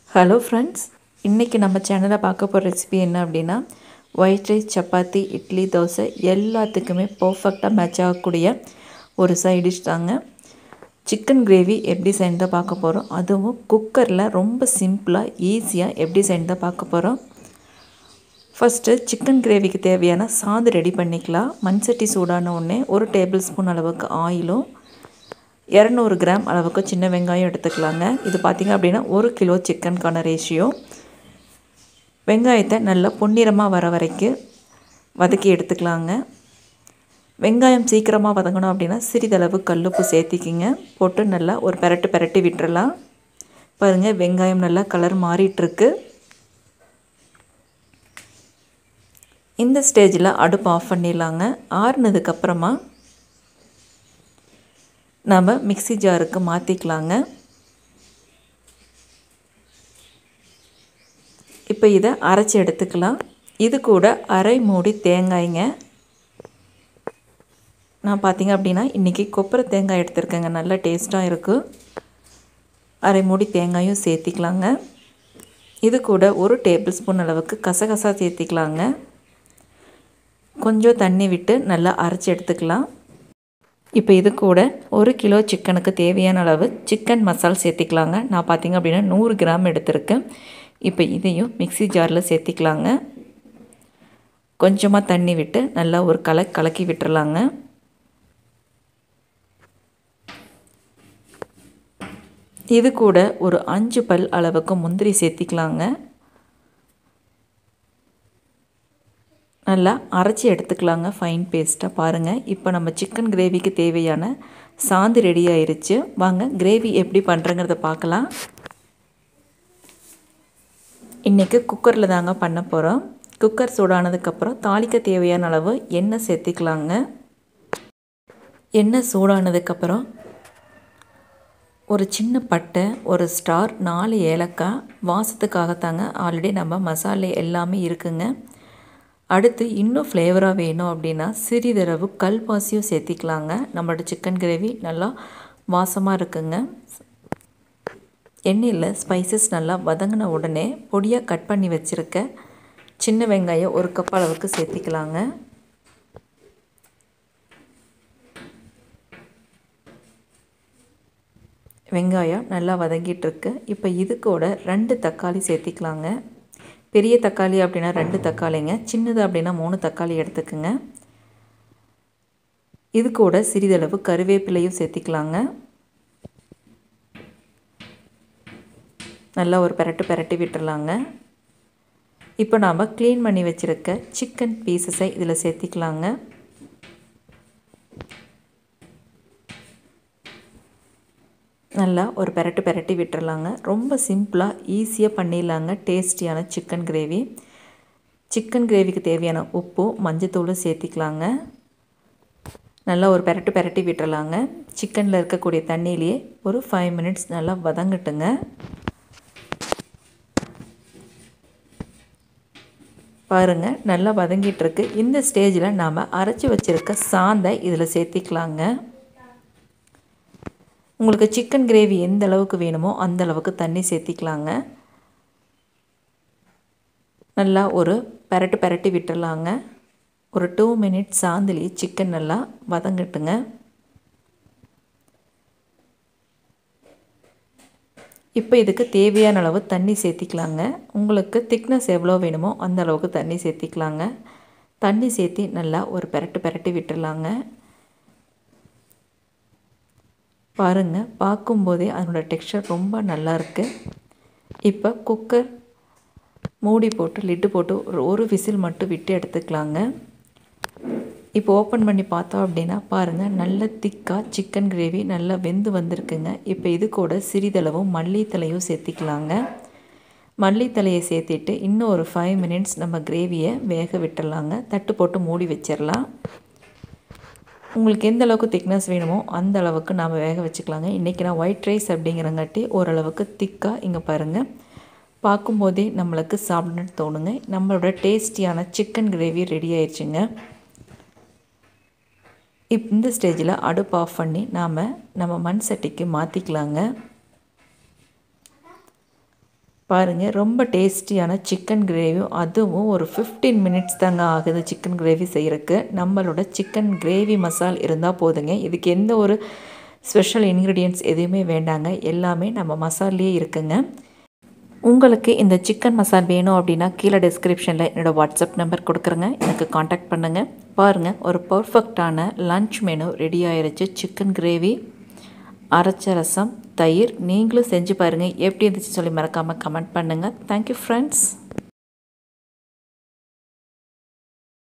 hello friends இன்றைக்கி நம்ம சேனலில் பார்க்க போகிற ரெசிபி என்ன அப்படின்னா ஒயிட் ரைஸ் சப்பாத்தி இட்லி தோசை எல்லாத்துக்குமே பர்ஃபெக்டாக மேட்ச் ஆகக்கூடிய ஒரு சைட் டிஷ் தாங்க சிக்கன் கிரேவி எப்படி செய்யணும் பார்க்க போகிறோம் அதுவும் குக்கரில் ரொம்ப சிம்பிளாக ஈஸியாக எப்படி செய்யணும் பார்க்க போகிறோம் ஃபஸ்ட்டு சிக்கன் கிரேவிக்கு தேவையான சாந்து ரெடி பண்ணிக்கலாம் மண் சட்டி சூடான உடனே ஒரு டேபிள் ஸ்பூன் அளவுக்கு ஆயிலும் இரநூறு கிராம் அளவுக்கு சின்ன வெங்காயம் எடுத்துக்கலாங்க இது பார்த்திங்க அப்படின்னா ஒரு கிலோ சிக்கனுக்கான ரேஷியோ வெங்காயத்தை நல்லா பொன்னிறமாக வர வரைக்கும் வதக்கி எடுத்துக்கலாங்க வெங்காயம் சீக்கிரமாக வதங்கணும் அப்படின்னா சிறிதளவு கல்லுப்பு சேர்த்திக்கிங்க போட்டு நல்லா ஒரு பெரட்டு பெரட்டி விட்டுறலாம் பாருங்கள் வெங்காயம் நல்லா கலர் மாறிட்டுருக்கு இந்த ஸ்டேஜில் அடுப்பு ஆஃப் பண்ணிடலாங்க ஆறுனதுக்கப்புறமா நம்ம மிக்சி ஜாருக்கு மாற்றிக்கலாங்க இப்போ இதை அரைச்சி எடுத்துக்கலாம் இது கூட அரை மூடி தேங்காய்ங்க நான் பார்த்திங்க அப்படின்னா இன்றைக்கி கொப்பரை தேங்காய் எடுத்துருக்கேங்க நல்ல டேஸ்ட்டாக இருக்குது அரை மூடி தேங்காயும் சேர்த்திக்கலாங்க இது கூட ஒரு டேபிள் ஸ்பூன் அளவுக்கு கசகசா சேர்த்திக்கலாங்க கொஞ்சம் தண்ணி விட்டு நல்லா அரைச்சி எடுத்துக்கலாம் இப்போ இது கூட ஒரு கிலோ சிக்கனுக்கு தேவையான அளவு சிக்கன் மசால் சேர்த்திக்கலாங்க நான் பார்த்திங்க அப்படின்னா நூறு கிராம் எடுத்திருக்கேன் இப்போ இதையும் மிக்சி ஜாரில் சேர்த்திக்கலாங்க கொஞ்சமாக தண்ணி விட்டு நல்லா ஒரு கலை கலக்கி விட்டுறலாங்க இது கூட ஒரு அஞ்சு பல் அளவுக்கு முந்திரி சேர்த்திக்கலாங்க நல்லா அரைச்சி எடுத்துக்கலாங்க ஃபைன் பேஸ்ட்டாக பாருங்கள் இப்போ நம்ம சிக்கன் கிரேவிக்கு தேவையான சாந்து ரெடி ஆயிருச்சு வாங்க கிரேவி எப்படி பண்ணுறங்கிறத பார்க்கலாம் இன்றைக்கி குக்கரில் தாங்க பண்ண போகிறோம் குக்கர் சூடானதுக்கப்புறம் தாளிக்க தேவையான அளவு எண்ணெய் சேர்த்திக்கலாங்க எண்ணெய் சூடானதுக்கப்புறம் ஒரு சின்ன பட்டை ஒரு ஸ்டார் நாலு ஏலக்காய் வாசத்துக்காகத்தாங்க ஆல்ரெடி நம்ம மசாலே எல்லாமே இருக்குங்க அடுத்து இன்னும் ஃப்ளேவராக வேணும் அப்படின்னா சிறிதளவு கல்பாசியும் சேர்த்திக்கலாங்க நம்மளோட சிக்கன் கிரேவி நல்லா வாசமாக இருக்குங்க எண்ணெயில் ஸ்பைசஸ் நல்லா வதங்கின உடனே பொடியாக கட் பண்ணி வச்சுருக்க சின்ன வெங்காயம் ஒரு கப் அளவுக்கு சேர்த்திக்கலாங்க வெங்காயம் நல்லா வதங்கிட்டுருக்கு இப்போ இது கூட ரெண்டு தக்காளி சேர்த்திக்கலாங்க பெரிய தக்காளி அப்படின்னா ரெண்டு தக்காளிங்க சின்னது அப்படின்னா மூணு தக்காளி எடுத்துக்குங்க இது கூட சிறிதளவு கருவேப்பிலையும் சேர்த்திக்கலாங்க நல்லா ஒரு பெரட்டு பெரட்டி விட்டுறலாங்க இப்போ நாம் க்ளீன் பண்ணி வச்சுருக்க சிக்கன் பீசஸை இதில் சேர்த்திக்கலாங்க நல்லா ஒரு பெரட்டு பெரட்டி விட்டுறலாங்க ரொம்ப சிம்பிளாக ஈஸியாக பண்ணிடலாங்க டேஸ்டியான சிக்கன் கிரேவி சிக்கன் கிரேவிக்கு தேவையான உப்பு மஞ்சத்தூளும் சேர்த்திக்கலாங்க நல்லா ஒரு பெரட்டு பெரட்டி விட்டுறலாங்க சிக்கனில் இருக்கக்கூடிய தண்ணியிலேயே ஒரு ஃபைவ் மினிட்ஸ் நல்லா வதங்கட்டுங்க பாருங்கள் நல்லா வதங்கிட்டுருக்கு இந்த ஸ்டேஜில் நாம் அரைச்சி வச்சுருக்க சாந்தை இதில் சேர்த்திக்கலாங்க உங்களுக்கு சிக்கன் கிரேவி எந்த அளவுக்கு வேணுமோ அந்த அளவுக்கு தண்ணி சேர்த்திக்கலாங்க நல்லா ஒரு பெரட்டு பெரட்டி விட்டுடலாங்க ஒரு டூ மினிட்ஸ் சாந்திலேயே சிக்கன் நல்லா வதங்கட்டுங்க இப்போ இதுக்கு தேவையான அளவு தண்ணி சேர்த்திக்கலாங்க உங்களுக்கு திக்னஸ் எவ்வளோ வேணுமோ அந்த அளவுக்கு தண்ணி சேர்த்திக்கலாங்க தண்ணி சேர்த்தி நல்லா ஒரு பெரட்டு பெரட்டி விட்டுடலாங்க பாருங்கள் பார்க்கும்போதே அதனோட டெக்ஸ்சர் ரொம்ப நல்லா இருக்குது இப்போ குக்கர் மூடி போட்டு லிட்டு போட்டு ஒரு ஒரு விசில் மட்டும் விட்டு எடுத்துக்கலாங்க இப்போ ஓப்பன் பண்ணி பார்த்தோம் அப்படின்னா பாருங்கள் நல்ல திக்காக சிக்கன் கிரேவி நல்லா வெந்து வந்திருக்குங்க இப்போ இது கூட சிறிதளவும் மல்லித்தலையும் சேர்த்திக்கலாங்க மல்லித்தலையை சேர்த்திட்டு இன்னும் ஒரு ஃபைவ் மினிட்ஸ் நம்ம கிரேவியை வேக விட்டுடலாங்க தட்டு போட்டு மூடி வச்சிடலாம் உங்களுக்கு எந்த அளவுக்கு திக்னஸ் வேணுமோ அந்த அளவுக்கு நாம் வேக வச்சுக்கலாங்க இன்றைக்கி நான் ஒயிட் ரைஸ் அப்படிங்கிறங்காட்டி ஓரளவுக்கு திக்காக இங்கே பாருங்கள் பார்க்கும்போதே நம்மளுக்கு சாப்பிடணுன்னு தோணுங்க நம்மளோட டேஸ்டியான சிக்கன் கிரேவி ரெடி ஆயிடுச்சுங்க இப் இந்த ஸ்டேஜில் அடுப்பு ஆஃப் பண்ணி நாம் நம்ம மண் சட்டிக்கு மாற்றிக்கலாங்க பாருங்கள் ரொம்ப டேஸ்டியான சிக்கன் கிரேவியும் அதுவும் ஒரு ஃபிஃப்டீன் மினிட்ஸ் தாங்க ஆகுது சிக்கன் கிரேவி செய்கிறதுக்கு நம்மளோட சிக்கன் கிரேவி மசால் இருந்தால் போதுங்க இதுக்கு எந்த ஒரு ஸ்பெஷல் இன்க்ரீடியன்ட்ஸ் எதுவுமே வேண்டாங்க எல்லாமே நம்ம மசாலே இருக்குங்க உங்களுக்கு இந்த சிக்கன் மசால் வேணும் அப்படின்னா கீழே டிஸ்கிரிப்ஷனில் என்னோடய வாட்ஸ்அப் நம்பர் கொடுக்குறேங்க எனக்கு காண்டாக்ட் பண்ணுங்கள் பாருங்கள் ஒரு பர்ஃபெக்டான லன்ச் மெனு ரெடி ஆயிருச்சு சிக்கன் கிரேவி அரைச்ச ரசம் தயிர் நீங்களும் செஞ்சு பாருங்கள் எப்படி இருந்துச்சு சொல்லி மறக்காமல் கமெண்ட் பண்ணுங்கள் தேங்க்யூ ஃப்ரெண்ட்ஸ்